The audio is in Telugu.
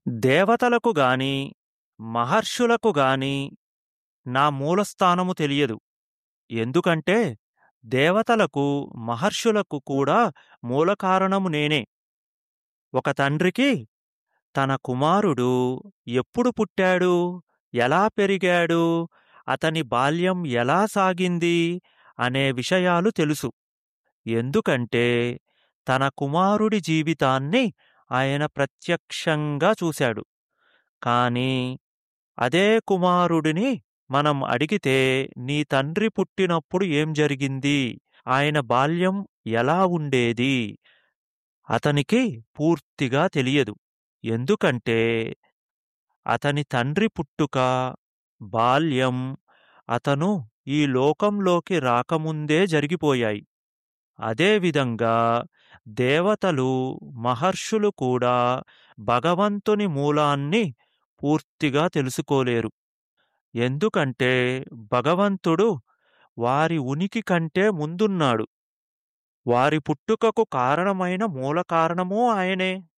దేవతలకు గాని మహర్షులకు గాని నా మూలస్థానము తెలియదు ఎందుకంటే దేవతలకు మహర్షులకు కూడా మూల కారణము నేనే ఒక తండ్రికి తన కుమారుడు ఎప్పుడు పుట్టాడు ఎలా పెరిగాడు అతని బాల్యం ఎలా సాగింది అనే విషయాలు తెలుసు ఎందుకంటే తన కుమారుడి జీవితాన్ని ఆయన ప్రత్యక్షంగా చూశాడు కాని అదే కుమారుడిని మనం అడిగితే నీ తండ్రి పుట్టినప్పుడు ఏం జరిగింది ఆయన బాల్యం ఎలా ఉండేది అతనికి పూర్తిగా తెలియదు ఎందుకంటే అతని తండ్రి పుట్టుక బాల్యం అతను ఈ లోకంలోకి రాకముందే జరిగిపోయాయి అదేవిధంగా దేవతలు మహర్షులు కూడా భగవంతుని మూలాన్ని పూర్తిగా తెలుసుకోలేరు ఎందుకంటే భగవంతుడు వారి ఉనికి కంటే ముందున్నాడు వారి పుట్టుకకు కారణమైన మూల కారణమూ ఆయనే